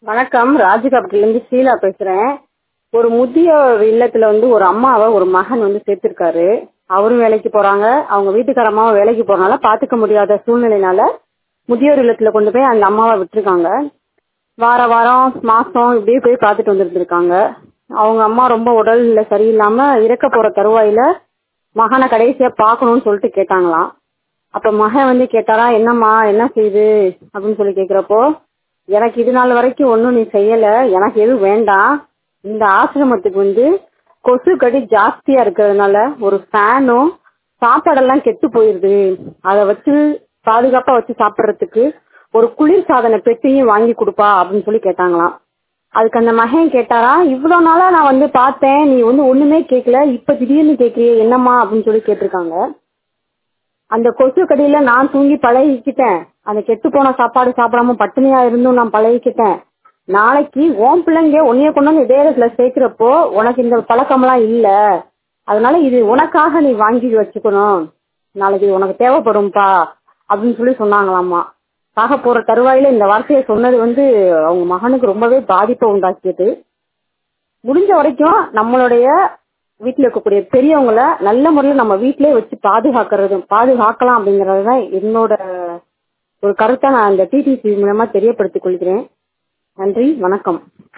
வணக்கம் ராஜகாப்பட்டிலேருந்து ஷீலா பேசுகிறேன் ஒரு முதியோர் இல்லத்தில் வந்து ஒரு அம்மாவை ஒரு மகன் வந்து சேர்த்துருக்காரு அவரும் வேலைக்கு போகிறாங்க அவங்க வீட்டுக்கார அம்மாவும் வேலைக்கு போகிறனால பார்த்துக்க முடியாத சூழ்நிலைனால முதியோர் இல்லத்தில் கொண்டு போய் அந்த அம்மாவை விட்டுருக்காங்க வார வாரம் மாதம் இப்படியே போய் பார்த்துட்டு வந்துருந்துருக்காங்க அவங்க அம்மா ரொம்ப உடல்நிலை சரியில்லாமல் இறக்க போகிற தருவாயில் மகனை கடைசியாக பார்க்கணும்னு சொல்லிட்டு கேட்டாங்களாம் அப்போ மகன் வந்து கேட்டாரா என்னம்மா என்ன செய்யுது அப்படின்னு சொல்லி கேட்குறப்போ எனக்கு இது நாள் வரைக்கும் ஒன்றும் நீ செய்யலை எனக்கு எதுவும் வேண்டாம் இந்த ஆசிரமத்துக்கு வந்து கொசு கடி ஜாஸ்தியாக இருக்கிறதுனால ஒரு ஃபேனும் சாப்பாடெல்லாம் கெட்டு போயிடுது அதை வச்சு பாதுகாப்பாக வச்சு சாப்பிட்றதுக்கு ஒரு குளிர் சாதன பெட்டியும் வாங்கி கொடுப்பா அப்படின்னு சொல்லி கேட்டாங்களாம் அதுக்கு அந்த மகன் கேட்டாரா இவ்வளோ நாளாக நான் வந்து பார்த்தேன் நீ வந்து ஒன்றுமே கேட்கல இப்போ திடீர்னு கேட்குறியே என்னம்மா அப்படின்னு சொல்லி கேட்டிருக்காங்க அந்த கொசு கடியில நான் தூங்கி பழகிக்கிட்டேன் அந்த கெட்டு போன சாப்பாடு சாப்பிடாம பட்டினியா இருந்தும் நான் பழகிக்கிட்டேன் நாளைக்கு ஓம் பிள்ளைங்க உன்னைய கொண்டு வந்து இதே இடத்துல சேர்க்கிறப்போ உனக்கு இந்த பழக்கம்லாம் இல்ல அதனால இது உனக்காக நீ வாங்கி வச்சுக்கணும் நாளைக்கு இது உனக்கு தேவைப்படும்பா அப்படின்னு சொல்லி சொன்னாங்களாமா சாக போற தருவாயில இந்த வார்த்தையை சொன்னது வந்து அவங்க மகனுக்கு ரொம்பவே பாதிப்பை உண்டாக்கியது முடிஞ்ச வரைக்கும் நம்மளுடைய வீட்டில் இருக்கக்கூடிய பெரியவங்கள நல்ல முறையில் நம்ம வீட்டிலே வச்சு பாதுகாக்கிறது பாதுகாக்கலாம் அப்படிங்கறது தான் என்னோட ஒரு கருத்தை நான் இந்த டிடிசி மூலமா தெரியப்படுத்திக் கொள்கிறேன் நன்றி வணக்கம்